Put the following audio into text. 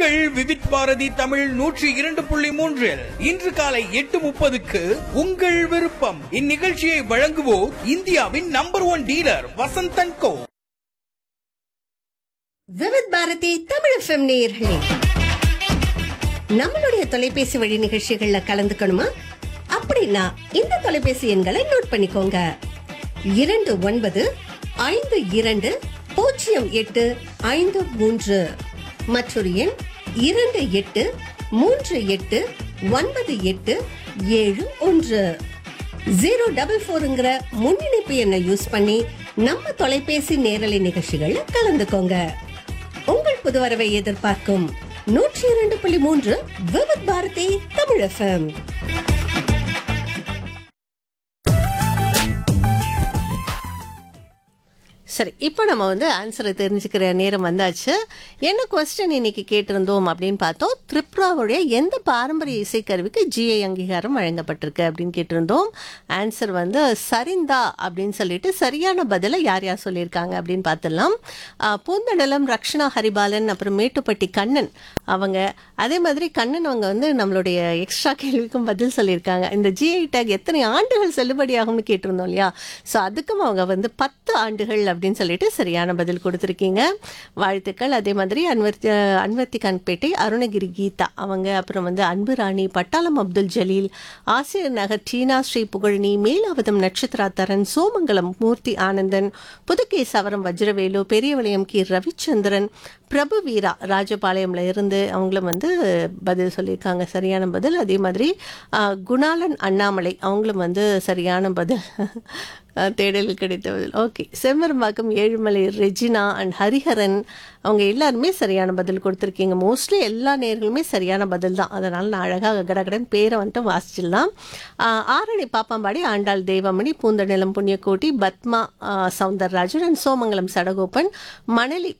உங்கள் விவித் பாரதி தமிழ் நூற்றி இரண்டு புள்ளி மூன்றில் இன்று காலை எட்டு முப்பதுக்கு உங்கள் விருப்பம் இந்நிகழ்ச்சியை வழங்குவோர் இந்தியாவின் number one dealer Vasanthan Co Vividh Bharati Tamil FM நேயர்களே நம்மளுடைய தொலைபேசி வழி நிகழ்ச்சிகள்ல கலந்துக்கணுமா அப்படின்னா இந்த தொலைபேசி எண்களை நோட் பண்ணிக்கோங்க இரண்டு ஒன்பது ஐந்து இரண்டு பூஜ்ஜியம் எட்டு ஐந்து மூன்று மற்றொரு எண் இரண்டு எட்டு மூன்று எட்டு ஒன்பது எட்டு ஏழு ஒன்று ஜீரோ டபுள் ஃபோருங்கிற முன்னிணைப்பு எண்ணை யூஸ் பண்ணி நம்ம தொலைபேசி நேரலை நிகழ்ச்சிகள்ல கலந்துக்கோங்க உங்கள் புதுவரவை எதிர்பார்க்கும் நூற்றி இரண்டு புள்ளி மூன்று விவித் பாரதி தமிழ் எஃப்எம் சரி இப்போ நம்ம வந்து ஆன்சரை தெரிஞ்சுக்கிற நேரம் வந்தாச்சு என்ன கொஸ்டின் இன்னைக்கு கேட்டிருந்தோம் அப்படின்னு பார்த்தோம் திரிபுராவுடைய எந்த பாரம்பரிய இசைக்கருவிக்கு ஜிஐ அங்கீகாரம் வழங்கப்பட்டிருக்கு அப்படின்னு கேட்டிருந்தோம் ஆன்சர் வந்து சரிந்தா அப்படின்னு சொல்லிட்டு சரியான பதிலை யார் யார் சொல்லியிருக்காங்க அப்படின்னு பார்த்துடலாம் ஆஹ் பூந்தடலம் ரக்ஷனா ஹரிபாலன் அப்புறம் மேட்டுப்பட்டி கண்ணன் அவங்க அதே மாதிரி கண்ணன் அவங்க வந்து நம்மளுடைய எக்ஸ்ட்ரா கேள்விக்கும் பதில் சொல்லியிருக்காங்க இந்த ஜிஐ டேக் எத்தனை ஆண்டுகள் செல்லுபடியாகும்னு கேட்டிருந்தோம் இல்லையா ஸோ அதுக்கும் அவங்க வந்து பத்து ஆண்டுகள் அப்படின்னு சொல்லிட்டு சரியான பதில் கொடுத்துருக்கீங்க வாழ்த்துக்கள் அதே மாதிரி அன்வர்த்தி அன்வர்த்தி கண்பேட்டை அருணகிரி கீதா அவங்க அப்புறம் வந்து அன்பு ராணி பட்டாளம் அப்துல் ஜலீல் ஆசிரியர் நகர் டீனா ஸ்ரீ புகழினி மேலாவதம் நட்சத்திராத்தரன் சோமங்கலம் மூர்த்தி ஆனந்தன் புதுக்கேசவரம் வஜ்ரவேலு பெரியவளையம் கி ரவிச்சந்திரன் பிரபு வீரா ராஜபாளையம்ல இருந்து அவங்களும் வந்து பதில் சொல்லியிருக்காங்க சரியான பதில் அதே மாதிரி ஆ, குணாலன் அண்ணாமலை அவங்களும் வந்து சரியான பதில் ஆ, தேடலில் கிடைத்த பதில் ஓகே செம்மரம்பாக்கம் ஏழுமலை ரெஜினா அண்ட் ஹரிஹரன் அவங்க எல்லாருமே சரியான பதில் கொடுத்துருக்கீங்க மோஸ்ட்லி எல்லா நேர்களுமே சரியான பதில் தான் அதனால் நான் அழகாக கடகடன் பேரை வந்துட்டு வாசிச்சிடலாம் ஆ, ஆரணி பாப்பாம்பாடி ஆண்டாள் தேவமணி பூந்தநிலம் புண்ணியக்கோட்டி பத்மா ஆ, சவுந்தரராஜன் அண்ட் சோமங்கலம் சடகோபன் மணலி